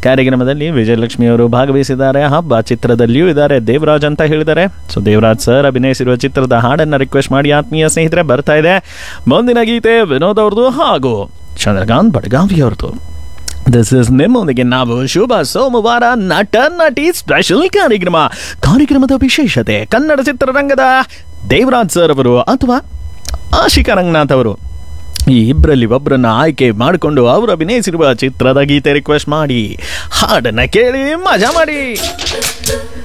ಕಾರ್ಯಕ್ರಮದಲ್ಲಿ ವಿಜಯಲಕ್ಷ್ಮಿ ಅವರು ಭಾಗವಹಿಸಿದ್ದಾರೆ ಹಬ್ಬ ಚಿತ್ರದಲ್ಲಿಯೂ ಇದ್ದಾರೆ ದೇವರಾಜ್ ಅಂತ ಹೇಳಿದ್ದಾರೆ ಸೊ ದೇವರಾಜ್ ಸರ್ ಅಭಿನಯಿಸಿರುವ ಚಿತ್ರದ ಹಾಡನ್ನು ರಿಕ್ವೆಸ್ಟ್ ಮಾಡಿ ಆತ್ಮೀಯ ಸ್ನೇಹಿತರೆ ಬರ್ತಾ ಇದೆ ಮುಂದಿನ ಗೀತೆ ವಿನೋದ್ ಅವ್ರದ್ದು ಹಾಗೂ ಚಂದ್ರಕಾಂತ್ ಬಡಗಾವಿ ಅವ್ರದ್ದು ದಿಸ್ ಇಸ್ ನಿಮ್ಮೊಂದಿಗೆ ನಾವು ಶುಭ ಸೋಮವಾರ ನಟ ನಟಿ ಸ್ಪೆಷಲ್ ಕಾರ್ಯಕ್ರಮ ಕಾರ್ಯಕ್ರಮದ ವಿಶೇಷತೆ ಕನ್ನಡ ಚಿತ್ರರಂಗದ ದೇವರಾಜ್ ಸರ್ ಅವರು ಅಥವಾ ಆಶಿಕಾ ರಂಗನಾಥ್ ಅವರು ಈ ಇಬ್ಬರಲ್ಲಿ ಒಬ್ಬರನ್ನ ಆಯ್ಕೆ ಮಾಡಿಕೊಂಡು ಅವರು ಅಭಿನಯಿಸಿರುವ ಚಿತ್ರದ ಗೀತೆ ರಿಕ್ವೆಸ್ಟ್ ಮಾಡಿ ಹಾಡನ್ನ ಕೇಳಿ ಮಜಾ ಮಾಡಿ